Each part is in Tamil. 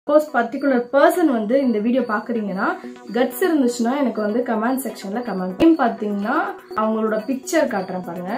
சப்போஸ் பர்டிகுலர் பர்சன் வந்து இந்த வீடியோ பாக்குறீங்கன்னா கட்ஸ் இருந்துச்சுன்னா எனக்கு வந்து கமெண்ட் செக்ஷன்ல கமெண்ட் பார்த்தீங்கன்னா அவங்களோட பிக்சர் காட்டுறேன் பாருங்க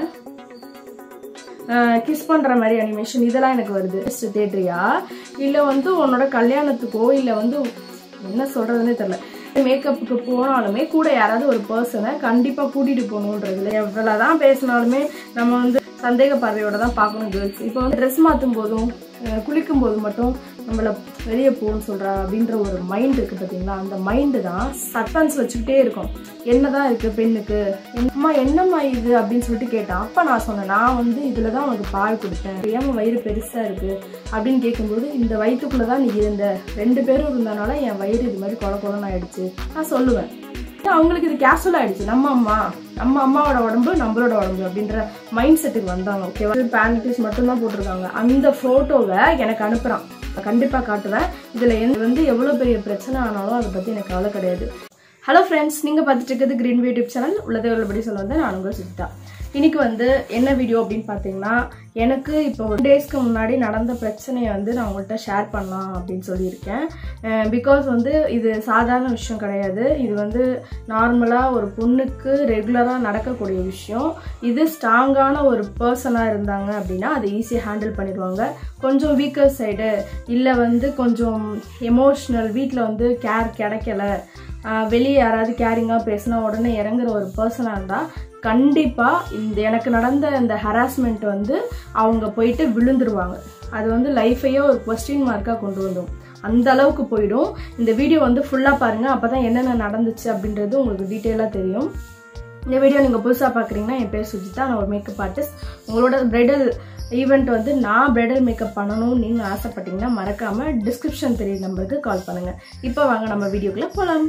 கிஸ் பண்ற மாதிரி அனிமேஷன் இதெல்லாம் எனக்கு வருது தேட்டரியா இல்ல வந்து உன்னோட கல்யாணத்துக்கோ இல்ல வந்து என்ன சொல்றதுன்னே தெரியல மேக்கப்புக்கு போனாலுமே கூட யாராவது ஒரு பர்சனை கண்டிப்பா கூட்டிட்டு போகணுன்றதுல எவ்வளவுதான் பேசினாலுமே நம்ம வந்து சந்தேக பார்வையோட தான் பார்க்கணும் கேர்ள்ஸ் இப்போ வந்து ட்ரெஸ் மாற்றும் போதும் அஹ் குளிக்கும் போது மட்டும் நம்மள வெளியே போகணும்னு சொல்றா அப்படின்ற ஒரு மைண்ட் இருக்கு பார்த்தீங்களா அந்த மைண்டு தான் சஸ்பென்ஸ் வச்சுக்கிட்டே இருக்கும் என்னதான் இருக்கு பெண்ணுக்கு அம்மா என்னம்மா இது அப்படின்னு சொல்லிட்டு கேட்டான் அப்ப நான் சொன்னேன் நான் வந்து இதுல தான் உனக்கு பால் கொடுத்தேன் ஏன் வயிறு பெருசா இருக்கு அப்படின்னு கேட்கும்போது இந்த வயிற்றுக்குள்ள தான் நீ இருந்த ரெண்டு பேரும் இருந்தனால என் வயிறு இது மாதிரி கொல கொலன்னு ஆயிடுச்சு நான் சொல்லுவேன் அவங்களுக்கு இது கேஷுவல் ஆயிடுச்சு நம்ம அம்மா நம்ம அம்மாவோட உடம்பு நம்மளோட உடம்பு அப்படின்ற மைண்ட் செட்டுக்கு வந்தாங்க ஓகேவா பேண்டிஸ் மட்டும்தான் போட்டிருக்காங்க அந்த போட்டோவை எனக்கு அனுப்புறான் கண்டிப்பா காட்டுவேன் இதுல எந்த வந்து எவ்வளவு பெரிய பிரச்சனை ஆனாலும் அதை பத்தி எனக்கு கவலை கிடையாது ஹலோ ஃப்ரெண்ட்ஸ் நீங்க பார்த்துட்டு இருக்கிறது கிரீன் யூடியூப் சேனல் உள்ளதே உள்ளபடி சொல்ல வந்து நான் உங்கள் சுத்தா இன்னைக்கு வந்து என்ன வீடியோ அப்படின்னு பார்த்தீங்கன்னா எனக்கு இப்போ ஒரு டேஸ்க்கு முன்னாடி நடந்த பிரச்சனையை வந்து நான் உங்கள்கிட்ட ஷேர் பண்ணலாம் அப்படின்னு சொல்லியிருக்கேன் பிகாஸ் வந்து இது சாதாரண விஷயம் கிடையாது இது வந்து நார்மலாக ஒரு பொண்ணுக்கு ரெகுலராக நடக்கக்கூடிய விஷயம் இது ஸ்ட்ராங்கான ஒரு பர்சனாக இருந்தாங்க அப்படின்னா அதை ஈஸியாக ஹேண்டில் பண்ணிடுவாங்க கொஞ்சம் வீக்கர் சைடு இல்லை வந்து கொஞ்சம் எமோஷ்னல் வீட்டில் வந்து கேர் கிடைக்கல வெளியே யாராவது கேரிங்காக பேசினா உடனே இறங்குற ஒரு பர்சனாக இருந்தால் கண்டிப்பாக இந்த எனக்கு நடந்த இந்த ஹராஸ்மெண்ட் வந்து அவங்க போயிட்டு விழுந்துருவாங்க அது வந்து லைஃபையே ஒரு கொஸ்டின் மார்க்காக கொண்டு வந்துடும் அந்த அளவுக்கு போயிடும் இந்த வீடியோ வந்து ஃபுல்லாக பாருங்கள் அப்போ தான் என்னென்ன நடந்துச்சு அப்படின்றது உங்களுக்கு டீட்டெயிலாக தெரியும் இந்த வீடியோ நீங்கள் புதுசாக பார்க்குறீங்கன்னா என் பேர் சுஜிதா நான் ஒரு மேக்கப் ஆர்டிஸ்ட் உங்களோட பிரைடல் ஈவெண்ட் வந்து நான் பிரைடல் மேக்கப் பண்ணணும்னு நீங்கள் ஆசைப்பட்டீங்கன்னா மறக்காமல் டிஸ்கிரிப்ஷன் தெரிய நம்பருக்கு கால் பண்ணுங்கள் இப்போ வாங்க நம்ம வீடியோக்குள்ளே போகலாம்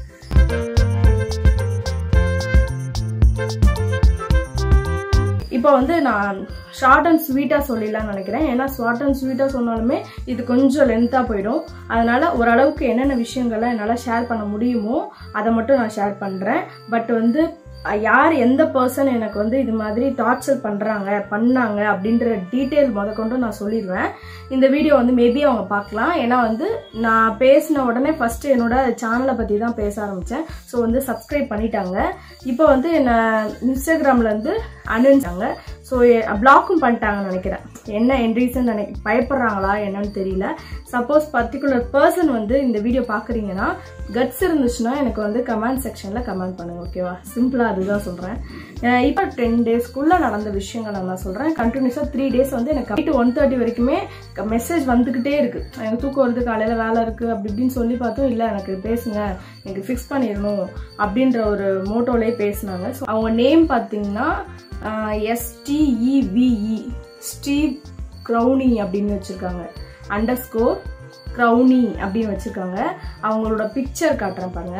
இப்போ வந்து நான் ஷார்ட் அண்ட் ஸ்வீட்டாக சொல்லிடலாம்னு நினைக்கிறேன் ஏன்னா ஷார்ட் அண்ட் ஸ்வீட்டாக சொன்னாலுமே இது கொஞ்சம் லென்த்தாக போயிடும் அதனால் ஓரளவுக்கு என்னென்ன விஷயங்கள்லாம் என்னால் ஷேர் பண்ண முடியுமோ அதை மட்டும் நான் ஷேர் பண்ணுறேன் பட் வந்து யார் எந்த பர்சன் எனக்கு வந்து இது மாதிரி டார்ச்சர் பண்ணுறாங்க பண்ணாங்க அப்படின்ற டீட்டெயில் முதற்கொண்டு நான் சொல்லிடுவேன் இந்த வீடியோ வந்து மேபி அவங்க பார்க்கலாம் ஏன்னா வந்து நான் பேசின உடனே ஃபஸ்ட்டு என்னோட சேனலை பற்றி தான் பேச ஆரம்பித்தேன் ஸோ வந்து சப்ஸ்கிரைப் பண்ணிட்டாங்க இப்போ வந்து என்னை இன்ஸ்டாகிராம்லேருந்து அனுப்பிச்சாங்க ஸோ பிளாக்கும் பண்ணிட்டாங்கன்னு நினைக்கிறேன் என்ன என் ரீசன் நினை பயப்படுறாங்களா என்னன்னு தெரியல சப்போஸ் பர்டிகுலர் பர்சன் வந்து இந்த வீடியோ பார்க்குறீங்கன்னா கட்ஸ் இருந்துச்சுன்னா எனக்கு வந்து கமெண்ட் செக்ஷனில் கமெண்ட் பண்ணுங்க ஓகேவா சிம்பிளாக அதுதான் சொல்கிறேன் இப்போ டென் டேஸ்க்குள்ளே நடந்த விஷயங்களை நான் சொல்கிறேன் கண்டினியூஸாக த்ரீ டேஸ் வந்து எனக்கு நைட்டு ஒன் தேர்ட்டி வரைக்குமே மெசேஜ் வந்துக்கிட்டே இருக்குது எனக்கு தூக்கம் வருது காலையில் வேலை இருக்குது அப்படி இப்படின்னு சொல்லி பார்த்தோம் இல்லை எனக்கு பேசுங்க எனக்கு ஃபிக்ஸ் பண்ணிடணும் அப்படின்ற ஒரு மோட்டோலே பேசினாங்க ஸோ அவங்க நேம் பார்த்தீங்கன்னா எஸ்டிஇவிஇ ஸ்டீவ் க்ரௌனி அப்படின்னு வச்சுருக்காங்க அண்டர் ஸ்கோர் க்ரௌனி அப்படின்னு வச்சுருக்காங்க அவங்களோட பிக்சர் காட்டுறேன் பாருங்க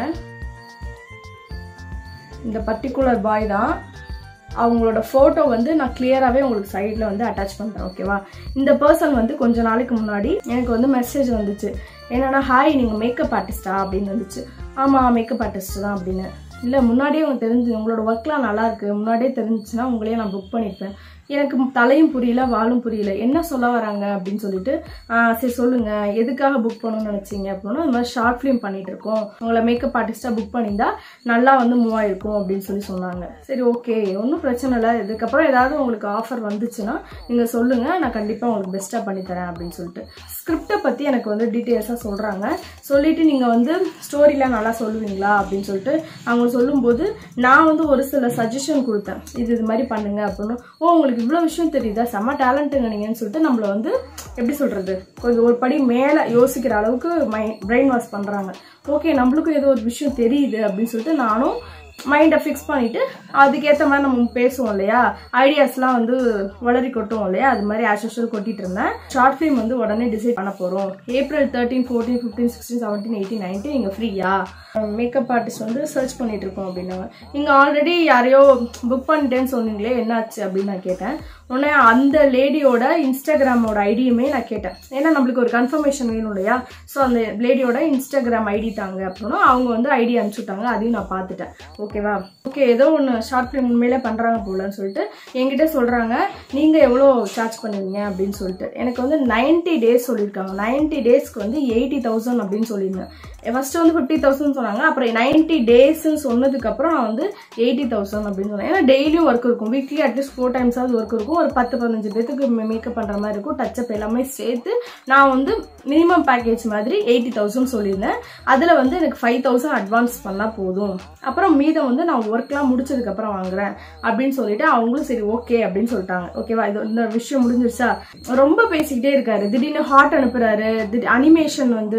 இந்த பர்டிகுலர் பாய் தான் அவங்களோட ஃபோட்டோ வந்து நான் கிளியராகவே உங்களுக்கு சைடில் வந்து அட்டாச் பண்ணுறேன் ஓகேவா இந்த பர்சன் வந்து கொஞ்ச நாளைக்கு முன்னாடி எனக்கு வந்து மெசேஜ் வந்துச்சு என்னன்னா ஹாய் நீங்கள் மேக்கப் ஆர்டிஸ்டா அப்படின்னு வந்துச்சு ஆமாம் மேக்கப் ஆர்டிஸ்ட் தான் அப்படின்னு இல்லை முன்னாடியே உங்களுக்கு தெரிஞ்சு உங்களோட ஒர்க்லாம் நல்லா இருக்கு முன்னாடியே தெரிஞ்சிச்சுன்னா உங்களையே நான் புக் பண்ணியிருப்பேன் எனக்கு தலையும் புரியல வாலும் புரியல என்ன சொல்ல வராங்க அப்படின்னு சொல்லிட்டு சரி சொல்லுங்க எதுக்காக புக் பண்ணணும்னு நினைச்சீங்க அப்படின்னா இந்த மாதிரி ஷார்ட் ஃபிலிம் பண்ணிட்டு இருக்கோம் உங்களை மேக்கப் ஆர்டிஸ்டா புக் பண்ணியிருந்தா நல்லா வந்து மூவ் ஆயிருக்கும் அப்படின்னு சொல்லி சொன்னாங்க சரி ஓகே ஒன்றும் பிரச்சனை இல்லை இதுக்கப்புறம் ஏதாவது உங்களுக்கு ஆஃபர் வந்துச்சுன்னா நீங்க சொல்லுங்க நான் கண்டிப்பா உங்களுக்கு பெஸ்டா பண்ணித்தரேன் அப்படின்னு சொல்லிட்டு ஸ்கிரிப்டை பத்தி எனக்கு வந்து டீட்டெயில்ஸாக சொல்றாங்க சொல்லிட்டு நீங்க வந்து ஸ்டோரிலாம் நல்லா சொல்லுவீங்களா அப்படின்னு சொல்லிட்டு அவங்க சொல்லும்போது நான் வந்து ஒரு சில சஜஷன் கொடுத்தேன் இது இது மாதிரி பண்ணுங்க அப்படின்னு ஓ உங்களுக்கு உங்களுக்கு இவ்வளோ விஷயம் தெரியுதா செம்ம டேலண்ட்டுங்க நீங்கன்னு சொல்லிட்டு நம்மளை வந்து எப்படி சொல்கிறது கொஞ்சம் ஒரு படி மேலே யோசிக்கிற அளவுக்கு மை பிரெயின் வாஷ் பண்ணுறாங்க ஓகே நம்மளுக்கும் ஏதோ ஒரு விஷயம் தெரியுது அப்படின்னு சொல்லிட்டு நானும் மைண்டை ஃபிக்ஸ் பண்ணிட்டு அதுக்கேற்ற மாதிரி நம்ம பேசுவோம் இல்லையா ஐடியாஸ்லாம் வந்து வளரி கொட்டுவோம் இல்லையா அது மாதிரி ஆஸ் யூஷுவல் கொட்டிட்டு இருந்தேன் ஷார்ட் ஃபிலிம் வந்து உடனே டிசைட் பண்ண போகிறோம் April thirteen fourteen fifteen sixteen seventeen eighteen nineteen நீங்கள் ஃப்ரீயா மேக்கப் ஆர்டிஸ்ட் வந்து சர்ச் பண்ணிட்டு இருக்கோம் அப்படின்னாங்க நீங்கள் ஆல்ரெடி யாரையோ புக் பண்ணிட்டேன்னு சொன்னீங்களே என்னாச்சு அப்படின்னு நான் கேட்டேன் உடனே அந்த லேடியோட இன்ஸ்டாகிராமோட ஐடியுமே நான் கேட்டேன் ஏன்னா நம்மளுக்கு ஒரு கன்ஃபர்மேஷன் வேணும் இல்லையா ஸோ அந்த லேடியோட இன்ஸ்டாகிராம் ஐடி தாங்க அப்படின்னா அவங்க வந்து ஐடி அனுப்பிச்சுட்டாங்க அதையும் நான் பார்த்துட்டேன் ஓகேவா ஓகே ஏதோ ஒன்று ஷார்ட் ஃபிலிம் உண்மையிலே பண்ணுறாங்க போலன்னு சொல்லிட்டு என்கிட்ட சொல்கிறாங்க நீங்கள் எவ்வளோ சார்ஜ் பண்ணுவீங்க அப்படின்னு சொல்லிட்டு எனக்கு வந்து 90 டேஸ் சொல்லியிருக்காங்க 90 டேஸ்க்கு வந்து எயிட்டி தௌசண்ட் அப்படின்னு சொல்லியிருந்தேன் ஃபர்ஸ்ட் வந்து ஃபிஃப்டி தௌசண்ட் சொன்னாங்க அப்புறம் நைன்டி டேஸ்ன்னு சொன்னதுக்கப்புறம் நான் வந்து எயிட்டி தௌசண்ட் அப்படின்னு சொன்னேன் ஏன்னா டெய்லியும் ஒர்க் இருக்கும் வீக்லி அட்லீஸ்ட் ஃபோர் டைம்ஸாவது ஒர்க் இருக்கும் ஒரு பத்து பதினஞ்சு பேத்துக்கு மேக்கப் பண்ணுற மாதிரி இருக்கும் டச்சப் எல்லாமே சேர்த்து நான் வந்து மினிமம் பேக்கேஜ் மாதிரி எயிட்டி தௌசண்ட் சொல்லியிருந்தேன் அதில் வந்து எனக்கு ஃபைவ் தௌசண்ட் அட்வான்ஸ் பண்ணால் போதும் அப்புறம் மீதம் வந்து நான் ஒர்க்லாம் முடிச்சதுக்கப்புறம் வாங்குறேன் அப்படின்னு சொல்லிட்டு அவங்களும் சரி ஓகே அப்படின்னு சொல்லிட்டாங்க ஓகேவா இது இந்த விஷயம் முடிஞ்சிருச்சா ரொம்ப பேசிக்கிட்டே இருக்காரு திடீர்னு ஹார்ட் அனுப்புறாரு திடீர் அனிமேஷன் வந்து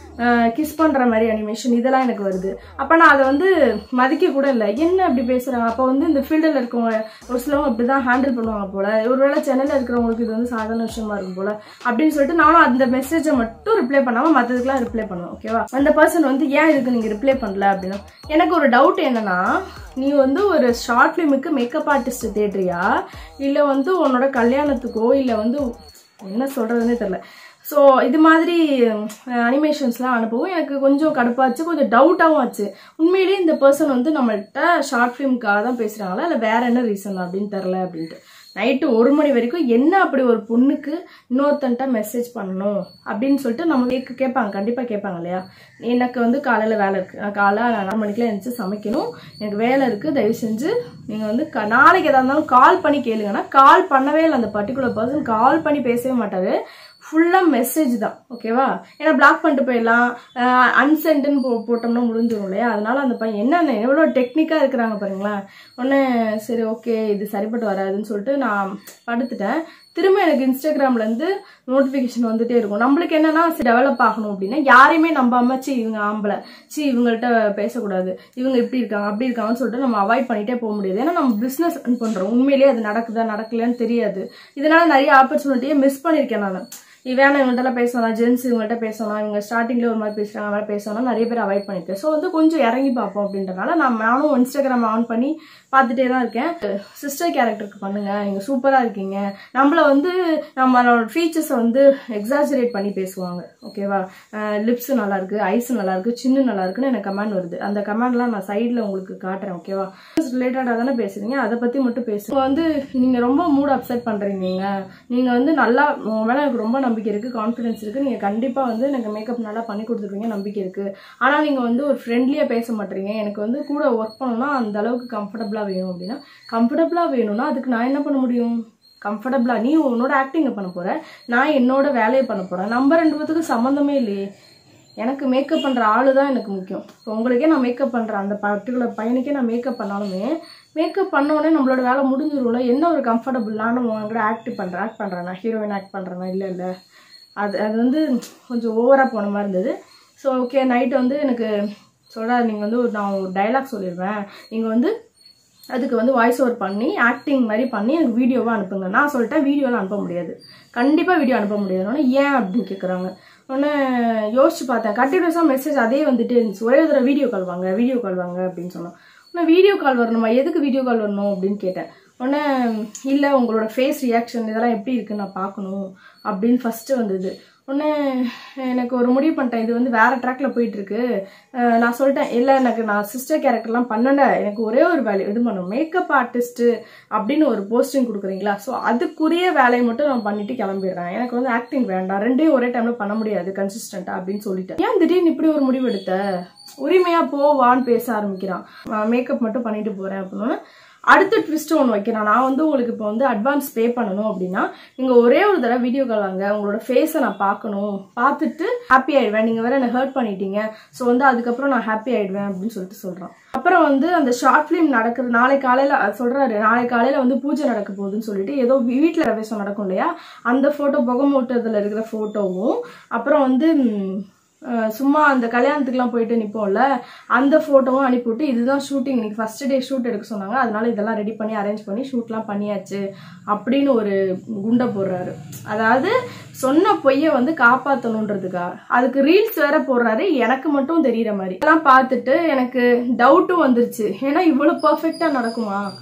கிஸ் பண்ற மாதிரி அனிமேஷன் இதெல்லாம் எனக்கு வருது அப்ப நான் அதை வந்து மதிக்க கூட இல்லை என்ன அப்படி பேசுறாங்க அப்போ வந்து இந்த ஃபீல்டில் இருக்கவங்க ஒரு சிலவங்க அப்படிதான் ஹேண்டில் பண்ணுவாங்க போல ஒருவேளை சென்னையில் இருக்கிறவங்களுக்கு இது வந்து சாதாரண விஷயமா இருக்கும் போல அப்படின்னு சொல்லிட்டு நானும் அந்த மெசேஜை மட்டும் ரிப்ளை பண்ணாம மற்றதுக்கெல்லாம் ரிப்ளை பண்ணுவேன் ஓகேவா அந்த பர்சன் வந்து ஏன் இதுக்கு நீங்க ரிப்ளை பண்ணல அப்படின்னா எனக்கு ஒரு டவுட் என்னன்னா நீ வந்து ஒரு ஷார்ட் ஃபிலிமுக்கு மேக்கப் ஆர்டிஸ்ட் தேடுறியா இல்லை வந்து உன்னோட கல்யாணத்துக்கோ இல்லை வந்து என்ன சொல்றதுன்னே தெரியல ஸோ இது மாதிரி அனிமேஷன்ஸ்லாம் அனுப்பவும் எனக்கு கொஞ்சம் கடுப்பாச்சு கொஞ்சம் டவுட்டாகவும் ஆச்சு உண்மையிலேயே இந்த பர்சன் வந்து நம்மள்கிட்ட ஷார்ட் ஃபிலிம்க்காக தான் பேசுகிறாங்களா இல்லை வேற என்ன ரீசன் அப்படின்னு தெரில அப்படின்ட்டு நைட்டு ஒரு மணி வரைக்கும் என்ன அப்படி ஒரு பொண்ணுக்கு இன்னொருத்தன்ட்ட மெசேஜ் பண்ணணும் அப்படின்னு சொல்லிட்டு நம்ம கேட்க கேட்பாங்க கண்டிப்பாக கேட்பாங்க இல்லையா எனக்கு வந்து காலையில் வேலை இருக்குது நான் காலை நாலு மணிக்கெலாம் எழுந்துச்சு சமைக்கணும் எனக்கு வேலை இருக்குது தயவு செஞ்சு நீங்கள் வந்து க நாளைக்கு எதாக இருந்தாலும் கால் பண்ணி கேளுங்கன்னா கால் பண்ணவே இல்லை அந்த பர்டிகுலர் பர்சன் கால் பண்ணி பேசவே மாட்டாரு ஃபுல்லாக மெசேஜ் தான் ஓகேவா ஏன்னா பிளாக் பண்ணிட்டு போயிடலாம் அன்சென்ட்னு போ போட்டோம்னா முடிஞ்சிடும் இல்லையா அதனால அந்த பையன் என்னென்ன எவ்வளோ டெக்னிக்காக இருக்கிறாங்க பாருங்களேன் உடனே சரி ஓகே இது சரிப்பட்டு வராதுன்னு சொல்லிட்டு நான் படுத்துட்டேன் திரும்ப எனக்கு இன்ஸ்டாகிராம்லேருந்து நோட்டிஃபிகேஷன் வந்துட்டே இருக்கும் நம்மளுக்கு என்னன்னா டெவலப் ஆகணும் அப்படின்னா யாரையுமே நம்பாம சி இவங்க ஆம்பளை சி இவங்கள்ட்ட பேசக்கூடாது இவங்க இப்படி இருக்காங்க அப்படி இருக்காங்கன்னு சொல்லிட்டு நம்ம அவாய்ட் பண்ணிட்டே போக முடியாது ஏன்னா நம்ம பிஸ்னஸ் ரன் பண்ணுறோம் உண்மையிலேயே அது நடக்குதா நடக்கலையான்னு தெரியாது இதனால நிறைய ஆப்பர்ச்சுனிட்டியை மிஸ் பண்ணியிருக்கேன் நான் வேணா இவங்கள்ட்ட பேசலாம் ஜென்ஸ் இவங்கள்ட்ட பேசலாம் இவங்க ஸ்டார்டிங்ல ஒரு மாதிரி பேசுறாங்க அவங்கள பேசலாம் நிறைய பேர் அவாய்ட் பண்ணிருக்கேன் ஸோ வந்து கொஞ்சம் இறங்கி பார்ப்போம் அப்படின்றனால நான் நானும் இன்ஸ்டாகிராம் ஆன் பண்ணி பார்த்துட்டே தான் இருக்கேன் சிஸ்டர் கேரக்டருக்கு பண்ணுங்க நீங்க சூப்பரா இருக்கீங்க நம்மள வந்து நம்மளோட ஃபீச்சர்ஸை வந்து எக்ஸாஜரேட் பண்ணி பேசுவாங்க ஓகேவா லிப்ஸ் நல்லா இருக்கு ஐஸ் நல்லா இருக்கு சின்ன நல்லா இருக்குன்னு எனக்கு கமெண்ட் வருது அந்த கமெண்ட்லாம் நான் சைடில் உங்களுக்கு காட்டுறேன் ஓகேவா ரிலேட்டடாக தானே பேசுறீங்க அதை பத்தி மட்டும் பேசுங்க வந்து நீங்க ரொம்ப மூட் அப்செட் பண்றீங்க நீங்க வந்து நல்லா உங்க மேல எனக்கு ரொம்ப நம்பிக்கை இருக்கு கான்ஃபிடன்ஸ் இருக்கு நீங்க கண்டிப்பா வந்து எனக்கு மேக்கப் நல்லா பண்ணி கொடுத்துருவீங்க நம்பிக்கை இருக்கு ஆனா நீங்க வந்து ஒரு ஃப்ரெண்ட்லியா பேச மாட்டீங்க எனக்கு வந்து கூட ஒர்க் பண்ணணும்னா அந்த அளவுக்கு கம்ஃபர்டபுளா வேணும் அப்படின்னா கம்ஃபர்டபுளா வேணும்னா அதுக்கு நான் என்ன பண்ண முடியும் கம்ஃபர்டபுளா நீ உன்னோட ஆக்டிங்கை பண்ண போற நான் என்னோட வேலையை பண்ண போறேன் நம்ம ரெண்டு பேத்துக்கும் சம்மந்தமே இல்லையே எனக்கு மேக்கப் பண்ணுற ஆளு தான் எனக்கு முக்கியம் இப்போ உங்களுக்கே நான் மேக்கப் பண்ணுறேன் அந்த பர்டிகுலர் பையனுக்கே நான் மேக்கப் பண்ணாலுமே மேக்கப் பண்ண உடனே நம்மளோட வேலை முடிஞ்சிரும்ல என்ன ஒரு கம்ஃபர்டபுளான உங்கள்கிட்ட ஆக்ட் பண்ணுறேன் ஆக்ட் பண்ணுறேன் ஹீரோயின் ஆக்ட் பண்ணுறேன்னா இல்லை இல்லை அது அது வந்து கொஞ்சம் ஓவராக போன மாதிரி இருந்தது ஸோ ஓகே நைட்டு வந்து எனக்கு சொல்கிறாரு நீங்கள் வந்து ஒரு நான் ஒரு டைலாக் சொல்லிடுவேன் நீங்கள் வந்து அதுக்கு வந்து வாய்ஸ் ஓவர் பண்ணி ஆக்டிங் மாதிரி பண்ணி எனக்கு வீடியோவாக அனுப்புங்க நான் சொல்லிட்டேன் வீடியோலாம் அனுப்ப முடியாது கண்டிப்பாக வீடியோ அனுப்ப முடியாது ஏன் அப்படின்னு கேட்குறாங்க உடனே யோசிச்சு பார்த்தேன் கண்டினியூஸாக மெசேஜ் அதே வந்துட்டே இருந்துச்சு ஒரே ஒரு தடவை வீடியோ கால் வாங்க வீடியோ கால் வாங்க அப்படின்னு சொன்னோம் உடனே வீடியோ கால் வரணுமா எதுக்கு வீடியோ கால் வரணும் அப்படின்னு கேட்டேன் உடனே இல்லை உங்களோட ஃபேஸ் ரியாக்ஷன் இதெல்லாம் எப்படி இருக்குன்னு நான் பார்க்கணும் அப்படின்னு ஃபஸ்ட்டு வந்தது உடனே எனக்கு ஒரு முடிவு பண்ணிட்டேன் இது வந்து வேற ட்ராக்ல போயிட்டு இருக்கு அஹ் நான் சொல்லிட்டேன் இல்லை எனக்கு நான் சிஸ்டர் கேரக்டர்லாம் பண்ணல எனக்கு ஒரே ஒரு வேலை இது பண்ணும் மேக்கப் ஆர்டிஸ்ட் அப்படின்னு ஒரு போஸ்டிங் கொடுக்குறீங்களா ஸோ அதுக்குரிய வேலையை மட்டும் நான் பண்ணிட்டு கிளம்பிடுறேன் எனக்கு வந்து ஆக்டிங் வேண்டாம் ரெண்டையும் ஒரே டைம்ல பண்ண முடியாது கன்சிஸ்டண்டா அப்படின்னு சொல்லிட்டேன் ஏன் திடீர்னு இப்படி ஒரு முடிவு எடுத்த உரிமையா போவான்னு பேச ஆரம்பிக்கிறான் மேக்கப் மட்டும் பண்ணிட்டு போறேன் அப்படின்னு அடுத்த ட்விஸ்ட் ஒன்று வைக்கிறேன் நான் வந்து உங்களுக்கு இப்போ வந்து அட்வான்ஸ் பே பண்ணணும் அப்படின்னா நீங்கள் ஒரே ஒரு தடவை வீடியோ கால் வாங்க உங்களோட ஃபேஸை நான் பார்க்கணும் பார்த்துட்டு ஹாப்பி ஆயிடுவேன் நீங்கள் வேற என்னை ஹர்ட் பண்ணிட்டீங்க ஸோ வந்து அதுக்கப்புறம் நான் ஹாப்பி ஆயிடுவேன் அப்படின்னு சொல்லிட்டு சொல்கிறான் அப்புறம் வந்து அந்த ஷார்ட் ஃபிலிம் நடக்குது நாளை காலையில் சொல்கிறாரு நாளை காலையில் வந்து பூஜை நடக்க போகுதுன்னு சொல்லிட்டு ஏதோ வீட்டில் ரவேசம் நடக்கும் இல்லையா அந்த ஃபோட்டோ புகமூட்டத்தில் இருக்கிற ஃபோட்டோவும் அப்புறம் வந்து ம், அஹ் சும்மா அந்த கல்யாணத்துக்குலாம் போயிட்டு நிப்போம்ல அந்த ஃபோட்டோவும் அனுப்பிவிட்டு இதுதான் ஷூட்டிங் இன்னைக்கு ஃபர்ஸ்ட் டே ஷூட் எடுக்க சொன்னாங்க அதனால இதெல்லாம் ரெடி பண்ணி அரேஞ்ச் பண்ணி ஷூட்லாம் பண்ணியாச்சு அப்படின்னு ஒரு குண்டை போடுறாரு அதாவது சொன்ன பொய்யை வந்து காப்பாற்றணுன்றதுக்காக அதுக்கு ரீல்ஸ் வேற போடுறாரு எனக்கு மட்டும் தெரியற மாதிரி இதெல்லாம் பார்த்துட்டு எனக்கு டவுட்டும் வந்துருச்சு ஏன்னா இவ்வளோ பர்ஃபெக்டாக நடக்குமா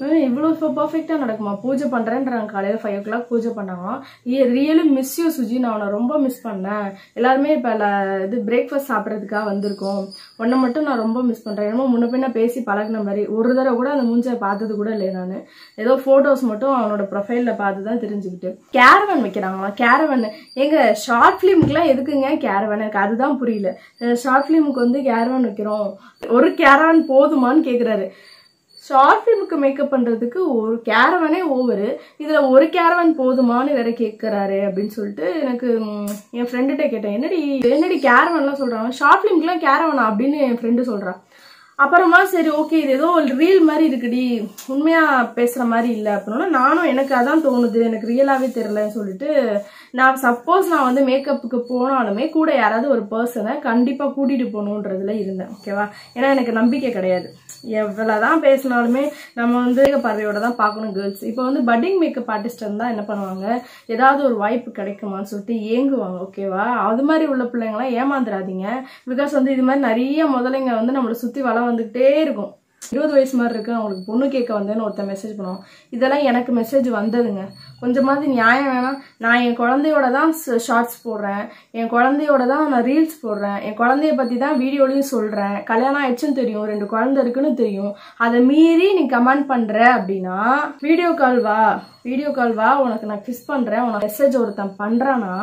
இவ்வளோ பர்ஃபெக்டாக நடக்குமா பூஜை பண்ணுறேன்றாங்க காலையில் ஃபைவ் ஓ கிளாக் பூஜை பண்ணாங்களாம் ரியலி மிஸ் யூ சுஜி நான் அவனை ரொம்ப மிஸ் பண்ணேன் எல்லாருமே இப்போ இது பிரேக்ஃபாஸ்ட் சாப்பிட்றதுக்காக வந்திருக்கோம் உன்னை மட்டும் நான் ரொம்ப மிஸ் பண்ணுறேன் என்னமோ முன்ன பின்ன பேசி பழகின மாதிரி ஒரு தடவை கூட அந்த மூஞ்சை பார்த்தது கூட இல்லை நான் ஏதோ ஃபோட்டோஸ் மட்டும் அவனோட ப்ரொஃபைலில் பார்த்து தான் தெரிஞ்சுக்கிட்டு கேரவன் வைக்கிறாங்களாம் கேரவன் எங்க ஷார்ட் ஃபிலிமுக்குலாம் எதுக்குங்க கேரவன் எனக்கு அதுதான் புரியல ஷார்ட் ஃபிலிமுக்கு வந்து கேரவன் வைக்கிறோம் ஒரு கேரவன் போதுமான்னு கேட்குறாரு ஷார்ட் ஃபிலிமுக்கு மேக்கப் பண்ணுறதுக்கு ஒரு கேரவனே ஓவரு இதில் ஒரு கேரவன் போதுமான்னு வேற கேட்குறாரு அப்படின்னு சொல்லிட்டு எனக்கு ம், என் ஃப்ரெண்டுகிட்ட கேட்டேன் என்னடி என்னடி கேரவன்லாம் சொல்கிறாங்க ஷார்ட் ஃபிலிம்க்குலாம் கேரவனா அப்படின்னு என் ஃப்ரெண்டு சொல்கிறா அப்புறமா சரி ஓகே இது ஏதோ ஒரு ரீல் மாதிரி இருக்குடி உண்மையா பேசுற மாதிரி இல்லை அப்படின்னா நானும் எனக்கு அதான் தோணுது எனக்கு ரியலாவே தெரியலன்னு சொல்லிட்டு நான் சப்போஸ் நான் வந்து மேக்கப்புக்கு போனாலுமே கூட யாராவது ஒரு பர்சனை கண்டிப்பா கூட்டிட்டு போகணுன்றதுல இருந்தேன் ஓகேவா ஏன்னா எனக்கு நம்பிக்கை கிடையாது எவ்வளவுதான் பேசினாலுமே நம்ம வந்து பார்வையோட தான் பார்க்கணும் கேர்ள்ஸ் இப்போ வந்து பட்டிங் மேக்கப் ஆர்டிஸ்ட் இருந்தால் என்ன பண்ணுவாங்க ஏதாவது ஒரு வாய்ப்பு கிடைக்குமான்னு சொல்லிட்டு ஏங்குவாங்க ஓகேவா அது மாதிரி உள்ள பிள்ளைங்களாம் ஏமாந்துடாதீங்க பிகாஸ் வந்து இது மாதிரி நிறைய முதலைங்க வந்து நம்மளை சுற்றி வளம் வந்துக்கிட்டே இருக்கும் இருபது வயசு மாதிரி இருக்கு அவங்களுக்கு பொண்ணு கேட்க வந்தேன்னு ஒருத்தன் மெசேஜ் பண்ணுவான் இதெல்லாம் எனக்கு மெசேஜ் வந்ததுங்க கொஞ்சமாவது நியாயம் வேணாம் நான் என் குழந்தையோட தான் ஷார்ட்ஸ் போடுறேன் என் குழந்தையோட தான் நான் ரீல்ஸ் போடுறேன் என் குழந்தைய பற்றி தான் வீடியோலையும் சொல்கிறேன் கல்யாணம் ஆயிடுச்சுன்னு தெரியும் ரெண்டு குழந்தை இருக்குன்னு தெரியும் அதை மீறி நீ கமெண்ட் பண்ணுற அப்படின்னா வீடியோ கால் வா வீடியோ கால் வா உனக்கு நான் கிஸ் பண்ணுறேன் உனக்கு மெசேஜ் ஒருத்தன் பண்ணுறான்னா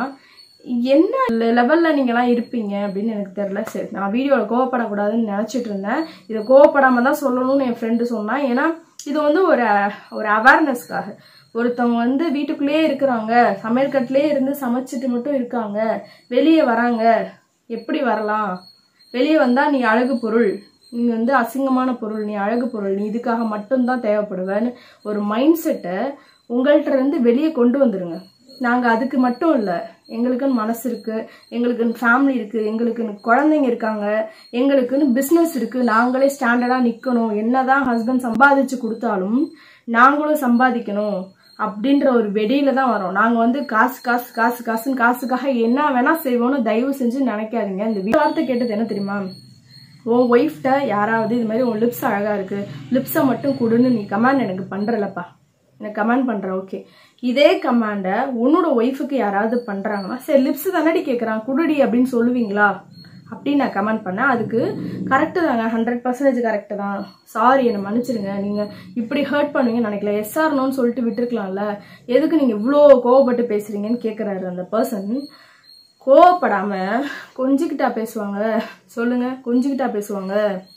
என்ன லெவல்ல நீங்கலாம் இருப்பீங்க அப்படின்னு எனக்கு தெரியல சரி நான் வீடியோவில் கோவப்படக்கூடாதுன்னு நினச்சிட்டு இருந்தேன் இதை கோவப்படாம தான் சொல்லணும்னு என் ஃப்ரெண்டு சொன்னான் ஏன்னா இது வந்து ஒரு ஒரு அவேர்னஸ்க்காக ஒருத்தவங்க வந்து வீட்டுக்குள்ளேயே இருக்கிறாங்க சமையல் கட்டிலே இருந்து சமைச்சிட்டு மட்டும் இருக்காங்க வெளியே வராங்க எப்படி வரலாம் வெளியே வந்தா நீ அழகு பொருள் நீ வந்து அசிங்கமான பொருள் நீ அழகு பொருள் நீ இதுக்காக மட்டும்தான் தேவைப்படுவேன்னு ஒரு மைண்ட் செட்டை உங்கள்கிட்ட இருந்து வெளியே கொண்டு வந்துருங்க நாங்கள் அதுக்கு மட்டும் இல்லை எங்களுக்குன்னு மனசு இருக்கு எங்களுக்குன்னு ஃபேமிலி இருக்கு எங்களுக்குன்னு குழந்தைங்க இருக்காங்க எங்களுக்குன்னு பிஸ்னஸ் இருக்கு நாங்களே ஸ்டாண்டர்டாக நிற்கணும் என்னதான் ஹஸ்பண்ட் சம்பாதிச்சு கொடுத்தாலும் நாங்களும் சம்பாதிக்கணும் அப்படின்ற ஒரு வெடியில தான் வரோம் நாங்க வந்து காசு காசு காசு காசுன்னு காசுக்காக என்ன வேணா செய்வோம்னு தயவு செஞ்சு நினைக்காதீங்க இந்த வீ- வார்த்தை கேட்டது என்ன தெரியுமா உன் ஒய்ஃப்ட்ட யாராவது இது மாதிரி உன் லிப்ஸ் அழகா இருக்கு லிப்ஸை மட்டும் கொடுன்னு நீ கமெண்ட் எனக்கு பண்றலப்பா எனக்கு கமெண்ட் பண்ற ஓகே இதே கமாண்டை உன்னோட ஒய்ஃபுக்கு யாராவது பண்றாங்கன்னா சரி லிப்ஸ் தானடி கேட்குறான் குடுடி அப்படின்னு சொல்லுவீங்களா அப்படின்னு நான் கமெண்ட் பண்ணேன் அதுக்கு கரெக்டு தாங்க ஹண்ட்ரட் பர்சன்டேஜ் கரெக்டு தான் சாரி என்னை மன்னிச்சிடுங்க நீங்கள் இப்படி ஹர்ட் பண்ணுவீங்கன்னு நினைக்கல எஸ்ஆர்னோன்னு சொல்லிட்டு விட்டுருக்கலாம்ல எதுக்கு நீங்கள் இவ்வளோ கோவப்பட்டு பேசுறீங்கன்னு கேட்குறாரு அந்த பர்சன் கோவப்படாம கொஞ்சிக்கிட்டா பேசுவாங்க சொல்லுங்க கொஞ்சிக்கிட்டா பேசுவாங்க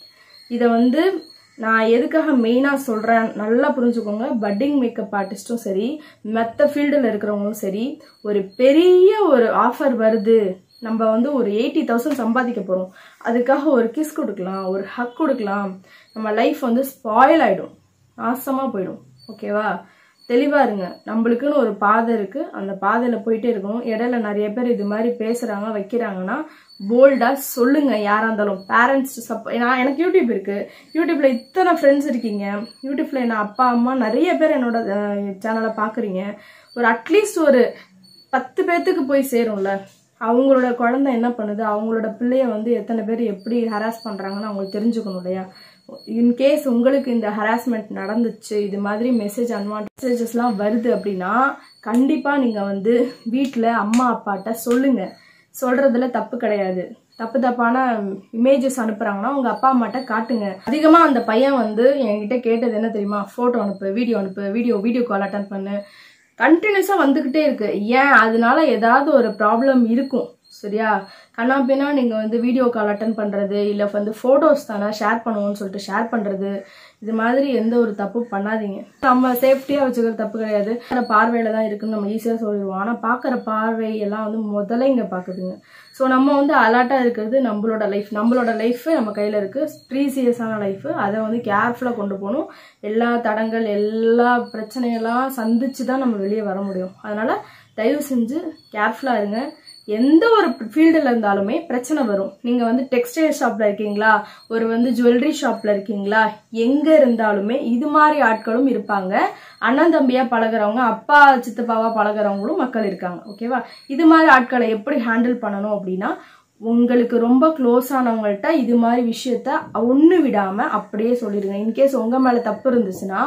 இதை வந்து நான் எதுக்காக மெயினாக சொல்கிறேன் நல்லா புரிஞ்சுக்கோங்க பட்டிங் மேக்கப் ஆர்டிஸ்ட்டும் சரி மற்ற ஃபீல்டில் இருக்கிறவங்களும் சரி ஒரு பெரிய ஒரு ஆஃபர் வருது நம்ம வந்து ஒரு எயிட்டி தௌசண்ட் சம்பாதிக்க போகிறோம் அதுக்காக ஒரு கிஸ் கொடுக்கலாம் ஒரு ஹக் கொடுக்கலாம் நம்ம லைஃப் வந்து ஸ்பாயில் ஆகிடும் நாசமாக போயிடும் ஓகேவா தெளிவா இருங்க நம்மளுக்குன்னு ஒரு பாதை இருக்கு அந்த பாதையில போயிட்டே இருக்கணும் இடையில நிறைய பேர் இது மாதிரி பேசுறாங்க வைக்கிறாங்கன்னா போல்டா சொல்லுங்க யாரா இருந்தாலும் பேரண்ட்ஸ் சப்போ நான் எனக்கு யூடியூப் இருக்கு யூடியூப்ல இத்தனை ஃப்ரெண்ட்ஸ் இருக்கீங்க யூடியூப்ல நான் அப்பா அம்மா நிறைய பேர் என்னோட சேனலை பாக்குறீங்க ஒரு அட்லீஸ்ட் ஒரு பத்து பேர்த்துக்கு போய் சேரும்ல அவங்களோட குழந்தை என்ன பண்ணுது அவங்களோட பிள்ளைய வந்து எத்தனை பேர் எப்படி ஹராஸ் பண்றாங்கன்னு அவங்களுக்கு தெரிஞ்சுக்கணும் இல்லையா இன்கேஸ் உங்களுக்கு இந்த ஹராஸ்மெண்ட் நடந்துச்சு இது மாதிரி மெசேஜ் அன்வான்ட் மெசேஜஸ்லாம் வருது அப்படின்னா கண்டிப்பாக நீங்கள் வந்து வீட்டில் அம்மா அப்பாட்ட சொல்லுங்க சொல்றதுல தப்பு கிடையாது தப்பு தப்பான இமேஜஸ் அனுப்புறாங்கன்னா உங்க அப்பா அம்மாட்ட காட்டுங்க அதிகமா அந்த பையன் வந்து என்கிட்ட கேட்டது என்ன தெரியுமா போட்டோ அனுப்பு வீடியோ அனுப்பு வீடியோ வீடியோ கால் அட்டன் பண்ணு கண்டினியூஸா வந்துகிட்டே இருக்கு ஏன் அதனால ஏதாவது ஒரு ப்ராப்ளம் இருக்கும் சரியா கண்ணா பின்னா நீங்க வந்து வீடியோ கால் அட்டன் பண்றது இல்ல வந்து போட்டோஸ் தானே ஷேர் பண்ணுவோம்னு சொல்லிட்டு ஷேர் பண்றது இது மாதிரி எந்த ஒரு தப்பு பண்ணாதீங்க நம்ம சேஃப்டியா வச்சுக்கிற தப்பு கிடையாது ஆனா பார்வையில தான் இருக்குன்னு நம்ம ஈஸியா சொல்லிடுவோம் ஆனா பாக்குற பார்வை எல்லாம் வந்து முதல்ல இங்க பாக்குதுங்க ஸோ நம்ம வந்து அலர்ட்டா இருக்கிறது நம்மளோட லைஃப் நம்மளோட லைஃப் நம்ம கையில இருக்கு ப்ரீசியஸான லைஃப் அதை வந்து கேர்ஃபுல்லா கொண்டு போகணும் எல்லா தடங்கள் எல்லா பிரச்சனையெல்லாம் சந்திச்சு தான் நம்ம வெளியே வர முடியும் அதனால தயவு செஞ்சு கேர்ஃபுல்லா இருங்க எந்த ஒரு ஃபீல்டில் இருந்தாலுமே பிரச்சனை வரும் நீங்கள் வந்து டெக்ஸ்டைல் ஷாப்பில் இருக்கீங்களா ஒரு வந்து ஜுவல்லரி ஷாப்பில் இருக்கீங்களா எங்கே இருந்தாலுமே இது மாதிரி ஆட்களும் இருப்பாங்க அண்ணன் தம்பியாக பழகுறவங்க அப்பா சித்தப்பாவா பழகுறவங்களும் மக்கள் இருக்காங்க ஓகேவா இது மாதிரி ஆட்களை எப்படி ஹேண்டில் பண்ணணும் அப்படின்னா உங்களுக்கு ரொம்ப க்ளோஸ் ஆனவங்கள்ட்ட இது மாதிரி விஷயத்த ஒன்று விடாம அப்படியே சொல்லிடுங்க இன்கேஸ் உங்க மேல தப்பு இருந்துச்சுன்னா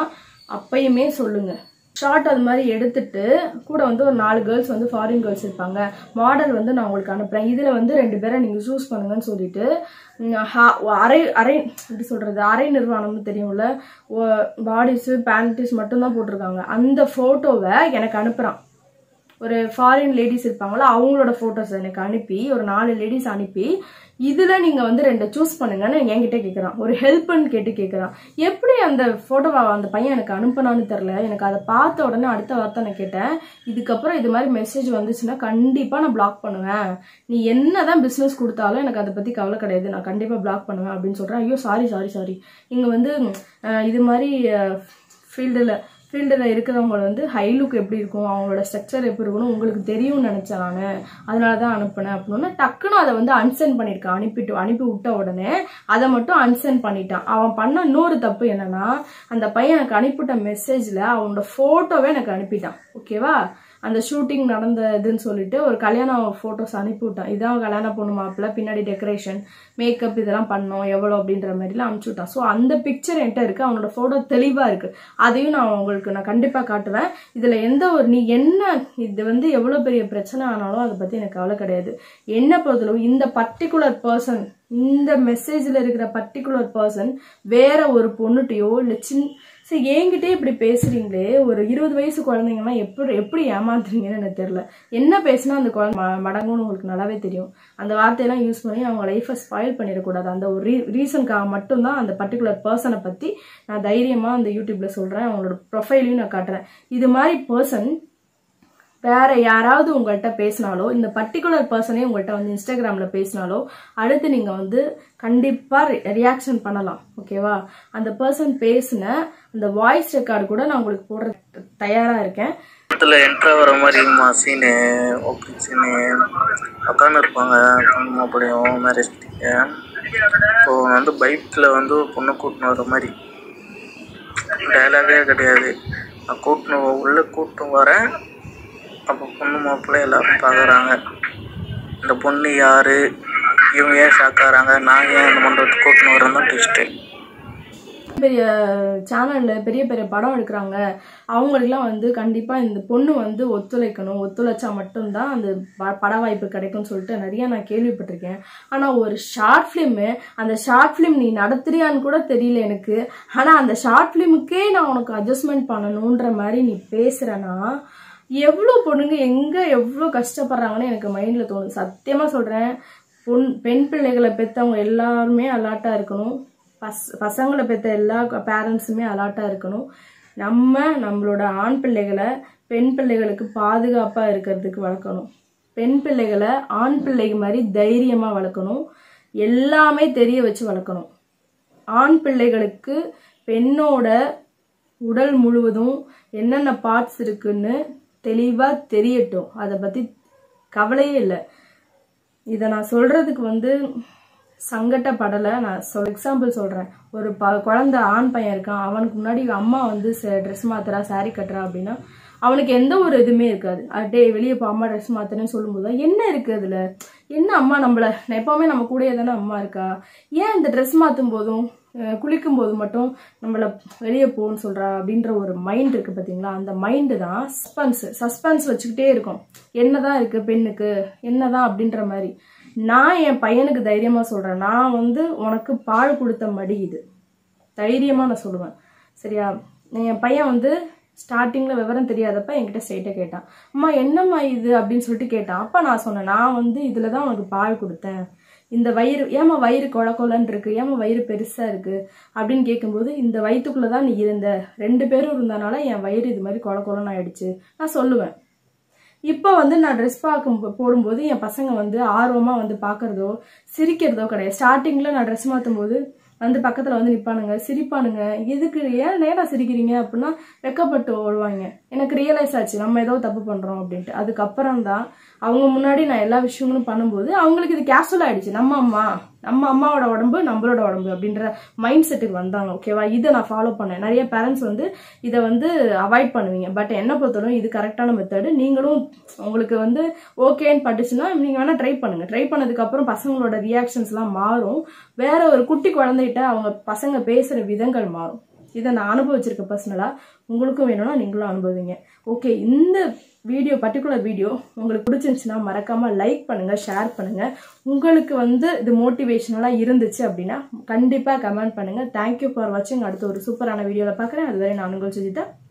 அப்பயுமே சொல்லுங்க ஷார்ட் அது மாதிரி எடுத்துட்டு கூட வந்து ஒரு நாலு கேர்ள்ஸ் வந்து ஃபாரின் கேர்ள்ஸ் இருப்பாங்க மாடல் வந்து நான் உங்களுக்கு அனுப்புறேன் இதுல வந்து ரெண்டு பேரை நீங்க சூஸ் பண்ணுங்கன்னு சொல்லிட்டு ம், ஹா- அரை அரை எப்படி சொல்றது அரை நிர்வாணம்னு தெரியும்ல பாடிஸ் பேண்டிஸ் மட்டும்தான் போட்டிருக்காங்க அந்த போட்டோவை எனக்கு அனுப்புறான் ஒரு ஃபாரின் லேடிஸ் இருப்பாங்களா அவங்களோட ஃபோட்டோஸ் எனக்கு அனுப்பி ஒரு நாலு லேடிஸ் அனுப்பி இதில் நீங்கள் வந்து ரெண்டை சூஸ் பண்ணுங்கன்னு என்கிட்ட கேட்குறான் ஒரு ஹெல்ப்னு கேட்டு கேட்குறான் எப்படி அந்த ஃபோட்டோவை அந்த பையன் எனக்கு அனுப்புனான்னு தெரில எனக்கு அதை பார்த்த உடனே அடுத்த வார்த்தை நான் கேட்டேன் இதுக்கப்புறம் இது மாதிரி மெசேஜ் வந்துச்சுன்னா கண்டிப்பாக நான் பிளாக் பண்ணுவேன் நீ என்ன தான் பிஸ்னஸ் கொடுத்தாலும் எனக்கு அதை பற்றி கவலை கிடையாது நான் கண்டிப்பாக பிளாக் பண்ணுவேன் அப்படின்னு சொல்கிறேன் ஐயோ சாரி சாரி சாரி இங்கே வந்து அஹ், இது மாதிரி ஃபீல்டில் ஃபீல்டில் இருக்கிறவங்க வந்து ஹை லுக் எப்படி இருக்கும் அவங்களோட ஸ்ட்ரக்சர் எப்படி இருக்கணும் உங்களுக்கு தெரியும்னு நினச்சேன் நான் அதனால தான் அனுப்புனேன் அப்படின்னா டக்குன்னு அதை வந்து அன்சென்ட் பண்ணியிருக்கான் அனுப்பிட்டு அனுப்பி விட்ட உடனே அதை மட்டும் அன்சென்ட் பண்ணிட்டான் அவன் பண்ண இன்னொரு தப்பு என்னன்னா அந்த பையன் எனக்கு அனுப்பிவிட்ட மெசேஜில் அவனோட ஃபோட்டோவே எனக்கு அனுப்பிட்டான் ஓகேவா அந்த ஷூட்டிங் நடந்ததுன்னு சொல்லிட்டு ஒரு கல்யாண ஃபோட்டோஸ் அனுப்பி விட்டான் இதான் கல்யாண பொண்ணு மாப்பிள்ள பின்னாடி டெக்கரேஷன் மேக்கப் இதெல்லாம் பண்ணோம் எவ்வளோ அப்படின்ற மாதிரிலாம் அனுப்பிச்சு விட்டான் ஸோ அந்த பிக்சர் என்கிட்ட இருக்கு அவனோட ஃபோட்டோ தெளிவாக இருக்கு அதையும் நான் உங்களுக்கு நான் கண்டிப்பாக காட்டுவேன் இதில் எந்த ஒரு நீ என்ன இது வந்து எவ்வளோ பெரிய பிரச்சனை ஆனாலும் அதை பற்றி எனக்கு கவலை கிடையாது என்ன பொறுத்தளவு இந்த பர்டிகுலர் பர்சன் இந்த மெசேஜில் இருக்கிற பர்டிகுலர் பர்சன் வேற ஒரு பொண்ணுகிட்டயோ இல்லை சின் சரி என்கிட்டயே இப்படி பேசுறீங்களே ஒரு இருபது வயசு குழந்தைங்கன்னா எப்படி எப்படி ஏமாத்துறீங்கன்னு எனக்கு தெரியல என்ன பேசினா அந்த குழந்தை ம- மடங்கும்னு உங்களுக்கு நல்லாவே தெரியும் அந்த வார்த்தையெல்லாம் யூஸ் பண்ணி அவங்க லைஃப்பை ஸ்பாயில் பண்ணிடக்கூடாது அந்த ஒரு ரீ ரீசனுக்காக மட்டும்தான் அந்த பர்டிகுலர் பர்சனை பற்றி நான் தைரியமாக அந்த யூடியூப்ல சொல்கிறேன் அவங்களோட ப்ரொஃபைலையும் நான் காட்டுறேன் இது மாதிரி பர்சன் வேற யாராவது உங்கள்கிட்ட பேசினாலோ இந்த பர்டிகுலர் பர்சனே உங்கள்கிட்ட வந்து இன்ஸ்டாகிராமில் பேசினாலோ அடுத்து நீங்கள் வந்து கண்டிப்பாக ரியாக்ஷன் பண்ணலாம் ஓகேவா அந்த பர்சன் பேசின அந்த வாய்ஸ் ரெக்கார்டு கூட நான் உங்களுக்கு போடுற தயாராக இருக்கேன் படத்தில் என்ட்ரா வர மாதிரிமா சீனு ஓப்பனிங் சீனு உட்காந்து இருப்பாங்க பொண்ணு மாப்பிளையும் மேரேஜ் இப்போ வந்து பைக்கில் வந்து ஒரு பொண்ணை கூட்டின்னு வர மாதிரி டைலாகே கிடையாது நான் கூட்டின்னு உள்ளே கூட்டின்னு வரேன் அப்போ பொண்ணு மாப்பிள்ளை எல்லாரும் பார்க்குறாங்க இந்த பொண்ணு யார் இவங்க ஏன் ஷாக் ஆகிறாங்க நான் ஏன் அந்த மண்டபத்துக்கு கூட்டின்னு வரேன் தான் ட்விஸ்ட்டு பெரிய சேனல்ல பெரிய பெரிய படம் எடுக்கிறாங்க அவங்களுக்குலாம் வந்து கண்டிப்பா இந்த பொண்ணு வந்து ஒத்துழைக்கணும் ஒத்துழைச்சா மட்டும்தான் அந்த ப- பட வாய்ப்பு கிடைக்கும்னு சொல்லிட்டு நிறைய நான் கேள்விப்பட்டிருக்கேன் ஆனா ஒரு ஷார்ட் ஃபிலிமு அந்த ஷார்ட் ஃபிலிம் நீ நடத்துறியான்னு கூட தெரியல எனக்கு ஆனா அந்த ஷார்ட் ஃபிலிமுக்கே நான் உனக்கு அட்ஜஸ்ட்மெண்ட் பண்ணணுன்ற மாதிரி நீ பேசுறனா எவ்வளோ பொண்ணுங்க எங்க எவ்வளோ கஷ்டப்படுறாங்கன்னு எனக்கு மைண்ட்ல தோணுது சத்தியமா சொல்றேன் பொன் பெண் பிள்ளைகளை பெற்றவங்க எல்லாருமே அலாட்டா இருக்கணும் பஸ் பசங்களை பெற்ற எல்லா பேரண்ட்ஸுமே அலாட்டாக இருக்கணும் நம்ம நம்மளோட ஆண் பிள்ளைகளை பெண் பிள்ளைகளுக்கு பாதுகாப்பாக இருக்கிறதுக்கு வளர்க்கணும் பெண் பிள்ளைகளை ஆண் பிள்ளை மாதிரி தைரியமாக வளர்க்கணும் எல்லாமே தெரிய வச்சு வளர்க்கணும் ஆண் பிள்ளைகளுக்கு பெண்ணோட உடல் முழுவதும் என்னென்ன பார்ட்ஸ் இருக்குன்னு தெளிவாக தெரியட்டும் அதை பற்றி கவலையே இல்லை இதை நான் சொல்றதுக்கு வந்து சங்கட்டப்படலை நான் சொல் எக்ஸாம்பிள் சொல்கிறேன் ஒரு ப குழந்தை ஆண் பையன் இருக்கான் அவனுக்கு முன்னாடி அம்மா வந்து ட்ரெஸ் மாத்துறா saree கட்டுறா அப்படின்னா அவனுக்கு எந்த ஒரு இதுவுமே இருக்காது அட்டே வெளியே போ அம்மா ட்ரெஸ் மாத்துறேன்னு சொல்லும்போது என்ன இருக்கு அதுல என்ன அம்மா நம்மள எப்பவுமே நம்ம கூடயே தானே அம்மா இருக்கா ஏன் இந்த ட்ரெஸ் மாத்தும் போதும் அஹ் குளிக்கும் போது மட்டும் நம்மள வெளியே போன்னு சொல்றா அப்படின்ற ஒரு மைண்ட் இருக்கு பாத்தீங்களா அந்த மைண்டு தான் சஸ்பென்ஸ் சஸ்பென்ஸ் வச்சுக்கிட்டே இருக்கும் என்னதான் இருக்கு பெண்ணுக்கு என்னதான் அப்படின்ற மாதிரி நான் என் பையனுக்கு தைரியமா சொல்றேன் நான் வந்து உனக்கு பால் கொடுத்த மடி இது தைரியமா நான் சொல்லுவேன் சரியா என் பையன் வந்து ஸ்டார்டிங்ல விவரம் தெரியாதப்ப என்கிட்ட ஸ்ட்ரைட்டா கேட்டான் அம்மா என்னம்மா இது அப்படின்னு சொல்லிட்டு கேட்டான் அப்ப நான் சொன்னேன் நான் வந்து இதுல தான் உனக்கு பால் கொடுத்தேன் இந்த வயிறு ஏமா வயிறு கொல கொலன்னு இருக்கு ஏமா வயிறு பெருசா இருக்கு அப்படின்னு கேட்கும்போது இந்த வயிற்றுக்குள்ள தான் நீ இருந்த ரெண்டு பேரும் இருந்தனால என் வயிறு இது மாதிரி கொல கொலன்னு ஆயிடுச்சு நான் சொல்லுவேன் இப்போ வந்து நான் ட்ரெஸ் பார்க்கும் போ- போடும்போது என் பசங்க வந்து ஆர்வமாக வந்து பார்க்கறதோ சிரிக்கிறதோ கிடையாது ஸ்டார்டிங்கில் நான் ட்ரெஸ் மாற்றும் போது வந்து பக்கத்தில் வந்து நிற்பானுங்க சிரிப்பானுங்க எதுக்கு ஏன் நேரம் சிரிக்கிறீங்க அப்படின்னா வெக்கப்பட்டு ஓடுவாங்க எனக்கு ரியலைஸ் ஆச்சு நம்ம ஏதோ தப்பு பண்ணுறோம் அப்படின்ட்டு அதுக்கப்புறம் தான் அவங்க முன்னாடி நான் எல்லா விஷயங்களும் பண்ணும்போது அவங்களுக்கு இது கேஷுவல் ஆயிடுச்சு நம்ம அம்மா நம்ம அம்மாவோட உடம்பு நம்மளோட உடம்பு அப்படின்ற மைண்ட் செட்டுக்கு வந்தாங்க ஓகேவா இதை நான் ஃபாலோ பண்ணேன் நிறைய பேரண்ட்ஸ் வந்து இதை வந்து அவாய்ட் பண்ணுவீங்க பட் என்ன பொறுத்தவரைக்கும் இது கரெக்டான மெத்தடு நீங்களும் உங்களுக்கு வந்து ஓகேன்னு பட்டுச்சுன்னா நீங்கள் வேணால் ட்ரை பண்ணுங்க ட்ரை பண்ணதுக்கப்புறம் பசங்களோட ரியாக்ஷன்ஸ்லாம் மாறும் வேற ஒரு குட்டி குழந்தைகிட்ட அவங்க பசங்க பேசுகிற விதங்கள் மாறும் இதை நான் அனுபவிச்சிருக்கேன் பர்சனலாக உங்களுக்கும் வேணும்னா நீங்களும் அனுபவிங்க ஓகே இந்த வீடியோ பர்டிகுலர் வீடியோ உங்களுக்கு பிடிச்சிருந்துச்சுன்னா மறக்காம லைக் பண்ணுங்க ஷேர் பண்ணுங்க உங்களுக்கு வந்து இது மோட்டிவேஷனலாக இருந்துச்சு அப்படின்னா கண்டிப்பாக கமெண்ட் பண்ணுங்க தேங்க்யூ ஃபார் வாட்சிங் அடுத்த ஒரு சூப்பரான வீடியோவில் பார்க்குறேன் அதுவரை நான் உங்கள் சுஜிதா